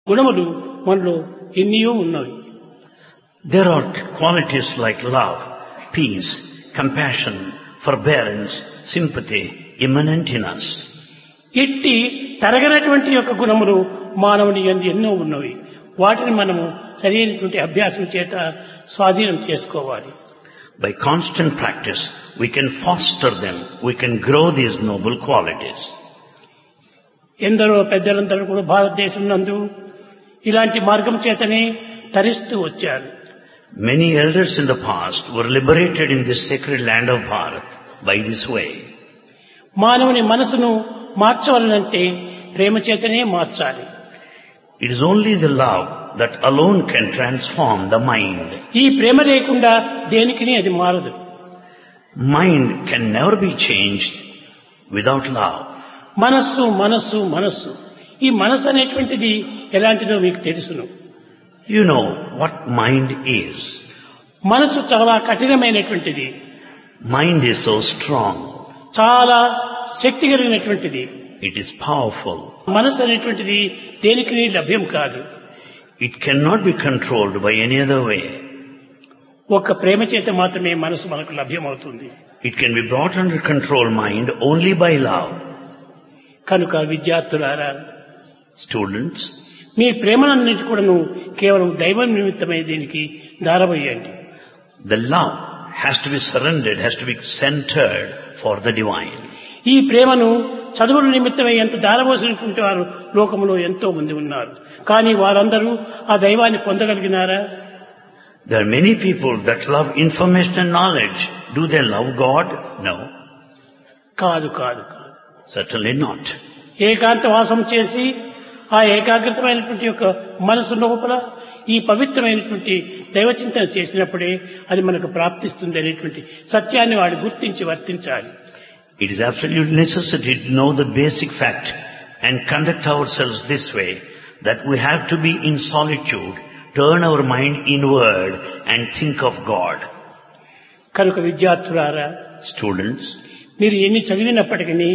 గుణములు మనలో ఎన్నయో ఉన్నవి There are qualities like love, peace, compassion, forbearance, sympathy immanent in us. ఇట్టి తరగనటువంటి యొక్క గుణములు మానవుని యందు ఎన్నో ఉన్నవి వాటిని మనము సరైనటువంటి అభ్యాసం చేత స్వాధీనం చేసుకోవాలి By constant practice, we can foster them, we can grow these noble qualities. ఎందరో పెద్దలందరూ కూడా భారతదేశం నందు ఇలాంటి మార్గం చేతనే తరిస్తూ వచ్చారు Many elders in the past were liberated in this sacred land of Bharat by this way. మానవుని మనసును మార్చవలనంటే ప్రేమ చేతనే మార్చాలి It is only the love that alone can transform the mind. ఈ ప్రేమ లేకుండా దేనికిని అది మారదు Mind can never be changed without love. మనస్సు మనస్సు మనస్సు ఈ మనస్సు అనేటువంటిది ఎలాంటిదో మీకు తెలుసును You know what mind is. మనసు చాలా కఠినమైనటువంటిది Mind is so strong. చాలా శక్తి కలిగినటువంటిది It is powerful. మనసు అనేటువంటిది దేనికి లభ్యం కాదు It cannot be controlled by any other way. ఒక ప్రేమ చేత మాత్రమే మనసు మనకు లభ్యమవుతుంది It can be brought under control mind only by love. కనుక విద్యార్థులారా Students, మీ ప్రేమనన్నిటి కూడాను కేవలం దైవం నిమిత్తమై దీనికి దారబోయండి the love has to be surrendered, has to be centered for the divine. ఈ ప్రేమను చదువుల నిమిత్తమై ఎంత దారబోసినటువంటి వారు లోకంలో ఎంతో మంది ఉన్నారు కానీ వారందరూ ఆ దైవాన్ని పొందగలిగినారా There are many people that love information and knowledge. Do they love God? No, కాదు కాదు కాదు certainly not. ఏకాంత వాసం చేసి ఆ ఏకాగ్రతమైనటువంటి యొక్క మనసు లోపల ఈ పవిత్రమైనటువంటి దైవచింతన చేసినప్పుడే అది మనకు ప్రాప్తిస్తుంది అనేటువంటి సత్యాన్ని వాడు గుర్తించి వర్తించాలి It is absolute necessity to know the basic fact and conduct ourselves this way that we have to be in solitude, turn our mind inward and think of God. కనుక విద్యార్థులారా Students, మీరు ఎన్ని చదివినప్పటికీ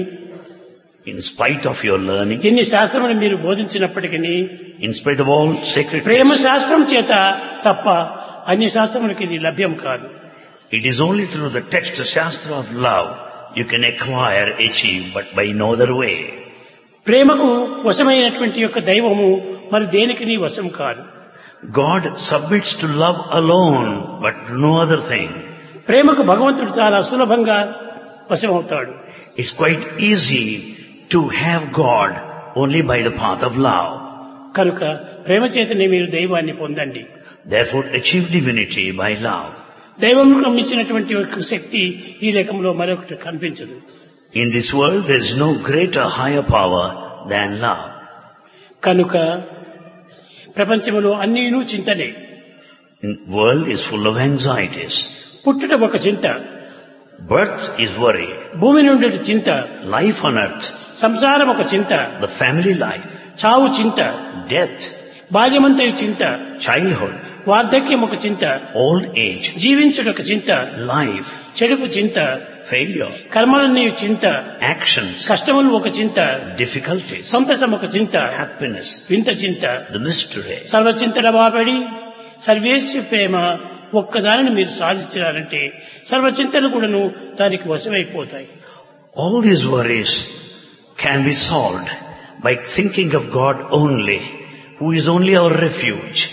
in spite of your learning, ఎన్ని శాస్త్రములు మీరు బోధించినప్పటికీ in spite of all sacred Prema texts, శాస్త్రం చేత తప్ప అన్ని శాస్త్రములకి ఇది లభ్యం కాదు it is only through the text, the Shastra of love, you can acquire, achieve, but by no other way. ప్రేమకు వశమైనటువంటి యొక్క దైవము మరి దేనికి వశం కాదు God submits to love alone, but no other thing. ప్రేమకు భగవంతుడు చాలా సులభంగా వశమవుతాడు It's quite easy to have God only by the path of love. కనుక ప్రేమ చేతనే మీరు దైవాన్ని పొందండి Therefore achieve divinity by love. దైవంలో మించినటువంటి ఒక శక్తి ఈ రకంలో మరొకటి కనిపించదు In this world there is no greater, higher power than love. కనుక ప్రపంచంలో అన్నీను చింతనే The world is full of anxieties. పుట్టుట ఒక చింత Birth is worry. భూమి నుండి చింత Life on earth, సంసారం ఒక చింత the family life, చావు చింత death, బాల్యమంతయు చింత childhood, వార్ధక్యం ఒక చింత old age, జీవించుట ఒక చింత life, చెడుపు చింత failure, కర్మలన్నీ చింత actions, కష్టములు ఒక చింత difficulties, సంతసం ఒక చింత happiness, వింత చింత the mystery. సర్వచింతల బాబడి సర్వేశ్వ ప్రేమ ఒక్కదానిని మీరు సాధించారంటే సర్వచింతలు కూడాను దానికి వశమైపోతాయి All these worries can be solved by thinking of God only, who is only our refuge.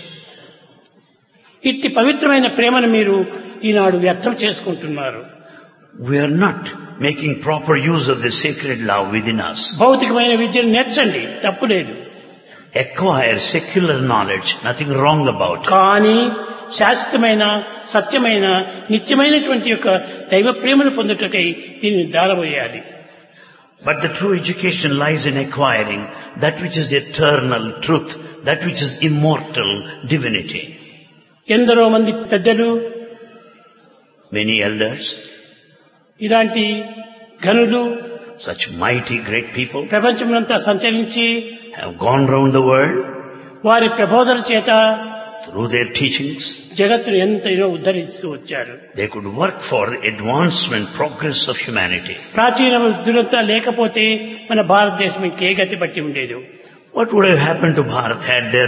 ఇట్టి పవిత్రమైన ప్రేమను మీరు ఈనాడు వ్యర్థం చేసుకుంటున్నారు We are not making proper use of the sacred love within us. భౌతికమైన విద్యను నేర్చండి తప్పులేదు Acquire secular knowledge, nothing wrong about it. కానీ శాశ్వతమైన సత్యమైన నిత్యమైనటువంటి యొక్క దైవ ప్రేమను పొందుటకై దీన్ని దారబోయాలి But the true education lies in acquiring that which is eternal truth, that which is immortal divinity. ఎందరో మంది పెద్దలు Many elders, ఇలాంటి ఘనులు such mighty great people, ప్రపంచమంతా సంచరించి have gone round the world వారి ప్రబోధన చేత through their teachings. జగత్తును ఎంతైనా ఉద్ధరిస్తూ వచ్చారు They could work for the advancement, progress of humanity. ప్రాచీన వృద్ధులంతా లేకపోతే మన భారతదేశం ఇంకే గతి పట్టి ఉండేది What would have happened to Bharat had there